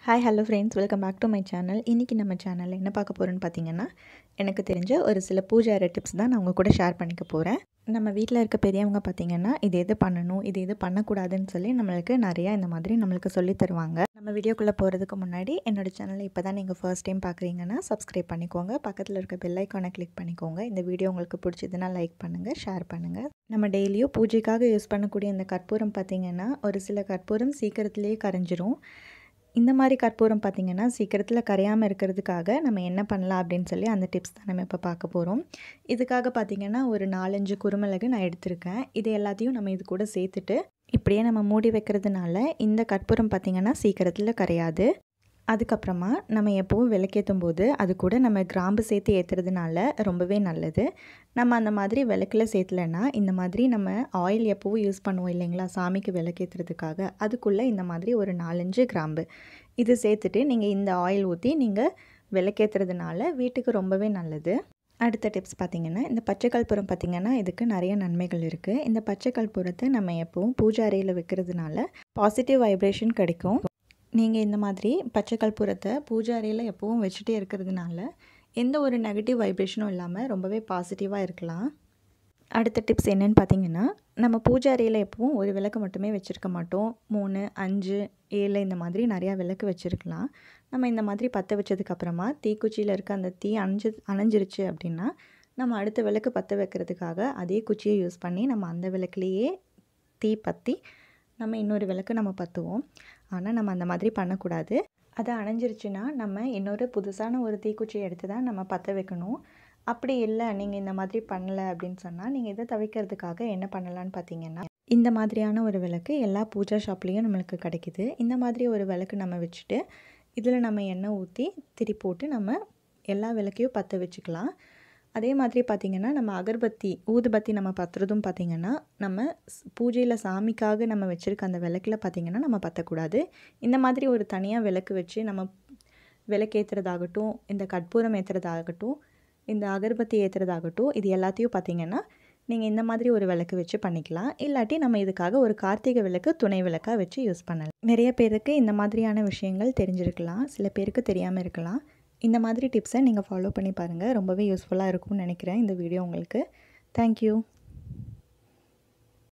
hi hello friends welcome back to my channel இன்றைக்கி நம்ம சேனலில் என்ன பார்க்க போகிறோன்னு பார்த்தீங்கன்னா எனக்கு தெரிஞ்ச ஒரு சில பூஜை அறை டிப்ஸ் தான் நான் உங்கள் கூட ஷேர் பண்ணிக்க போகிறேன் நம்ம வீட்டில் இருக்க பெரியவங்க பார்த்தீங்கன்னா இது எது பண்ணணும் இது எது பண்ணக்கூடாதுன்னு சொல்லி நம்மளுக்கு நிறையா இந்த மாதிரி நம்மளுக்கு சொல்லி தருவாங்க நம்ம வீடியோக்குள்ளே போகிறதுக்கு முன்னாடி என்னோடய சேனலை இப்போ தான் நீங்கள் ஃபர்ஸ்ட் டைம் பார்க்குறீங்கன்னா சப்ஸ்கிரைப் பண்ணிக்கோங்க பக்கத்தில் இருக்க பெல் ஐக்கானை கிளிக் பண்ணிக்கோங்க இந்த வீடியோ உங்களுக்கு பிடிச்சதுன்னா லைக் பண்ணுங்கள் ஷேர் பண்ணுங்கள் நம்ம டெய்லியும் பூஜைக்காக யூஸ் பண்ணக்கூடிய இந்த கற்பூரம் பார்த்திங்கன்னா ஒரு சில கற்பூரம் சீக்கிரத்துலேயே கரைஞ்சிரும் இந்த மாதிரி கற்பூரம் பார்த்திங்கன்னா சீக்கிரத்தில் கரையாமல் இருக்கிறதுக்காக நம்ம என்ன பண்ணலாம் அப்படின்னு சொல்லி அந்த டிப்ஸ் தான் நம்ம இப்போ பார்க்க போகிறோம் இதுக்காக பார்த்திங்கன்னா ஒரு நாலஞ்சு குருமிளகு நான் எடுத்திருக்கேன் இது எல்லாத்தையும் நம்ம இது கூட சேர்த்துட்டு இப்படியே நம்ம மூடி வைக்கிறதுனால இந்த கற்பூரம் பார்த்திங்கன்னா சீக்கிரத்தில் கரையாது அதுக்கப்புறமா நம்ம எப்போவும் விளக்கேற்றும் போது அது கூட நம்ம கிராம்பு சேர்த்து ஏற்றுறதுனால ரொம்பவே நல்லது நம்ம அந்த மாதிரி விளக்கில் சேர்த்தலைன்னா இந்த மாதிரி நம்ம ஆயில் எப்போவும் யூஸ் பண்ணுவோம் இல்லைங்களா சாமிக்கு விளக்கேற்றுறதுக்காக அதுக்குள்ளே இந்த மாதிரி ஒரு நாலஞ்சு கிராம்பு இது சேர்த்துட்டு நீங்கள் இந்த ஆயில் ஊற்றி நீங்கள் விளக்கேற்றுறதுனால வீட்டுக்கு ரொம்பவே நல்லது அடுத்த டிப்ஸ் பார்த்திங்கன்னா இந்த பச்சை கற்பூரம் பார்த்திங்கன்னா இதுக்கு நிறைய நன்மைகள் இருக்குது இந்த பச்சை கற்பூரத்தை நம்ம எப்போவும் பூஜை அறையில் வைக்கிறதுனால பாசிட்டிவ் வைப்ரேஷன் கிடைக்கும் நீங்கள் இந்த மாதிரி பச்சை கற்பூரத்தை பூஜை அறையில் எப்போவும் வச்சுட்டே இருக்கிறதுனால எந்த ஒரு நெகட்டிவ் வைப்ரேஷனும் இல்லாமல் ரொம்பவே பாசிட்டிவாக இருக்கலாம் அடுத்த டிப்ஸ் என்னென்னு பார்த்தீங்கன்னா நம்ம பூஜை அறையில் எப்பவும் ஒரு விளக்கு மட்டுமே வச்சுருக்க மாட்டோம் மூணு அஞ்சு ஏழு இந்த மாதிரி நிறையா விளக்கு வச்சுருக்கலாம் நம்ம இந்த மாதிரி பற்ற வச்சதுக்கப்புறமா தீக்குச்சியில் இருக்க அந்த தீ அணைஞ்சு அணைஞ்சிருச்சு அப்படின்னா நம்ம அடுத்த விளக்கு பற்ற வைக்கிறதுக்காக அதே குச்சியை யூஸ் பண்ணி நம்ம அந்த விளக்குலேயே தீ பற்றி நம்ம இன்னொரு விளக்கு நம்ம பற்றுவோம் ஆனால் நம்ம அந்த மாதிரி பண்ணக்கூடாது அது அணைஞ்சிருச்சுன்னா நம்ம இன்னொரு புதுசான ஒரு தீக்குச்சியை எடுத்து தான் நம்ம பற்ற வைக்கணும் அப்படி இல்லை நீங்கள் இந்த மாதிரி பண்ணலை அப்படின்னு சொன்னால் நீங்கள் இதை தவிர்க்கிறதுக்காக என்ன பண்ணலான்னு பார்த்தீங்கன்னா இந்த மாதிரியான ஒரு விளக்கு எல்லா பூஜா ஷாப்லேயும் நம்மளுக்கு கிடைக்கிது இந்த மாதிரி ஒரு விளக்கு நம்ம வச்சுட்டு இதில் நம்ம எண்ணெய் ஊற்றி திரி போட்டு நம்ம எல்லா விளக்கையும் பற்ற வச்சுக்கலாம் அதே மாதிரி பார்த்திங்கன்னா நம்ம அகர்பத்தி ஊதுபத்தி நம்ம பற்றுறதும் பார்த்திங்கன்னா நம்ம பூஜையில் சாமிக்காக நம்ம வச்சுருக்க அந்த விளக்கில் பார்த்திங்கன்னா நம்ம பற்றக்கூடாது இந்த மாதிரி ஒரு தனியாக விளக்கு வச்சு நம்ம விளக்கேற்றுறதாகட்டும் இந்த கற்பூரம் ஏற்றுறதாகட்டும் இந்த அகர்பத்தி ஏற்றுறதாகட்டும் இது எல்லாத்தையும் பார்த்திங்கன்னா நீங்கள் இந்த மாதிரி ஒரு விளக்கு வச்சு பண்ணிக்கலாம் இல்லாட்டி நம்ம இதுக்காக ஒரு கார்த்திகை விளக்கு துணை விளக்காக வச்சு யூஸ் பண்ணலாம் நிறைய பேருக்கு இந்த மாதிரியான விஷயங்கள் தெரிஞ்சிருக்கலாம் சில பேருக்கு தெரியாமல் இருக்கலாம் இந்த மாதிரி டிப்ஸை நீங்கள் ஃபாலோ பண்ணி பாருங்கள் ரொம்பவே யூஸ்ஃபுல்லாக இருக்கும்னு நினைக்கிறேன் இந்த வீடியோ உங்களுக்கு தேங்க்யூ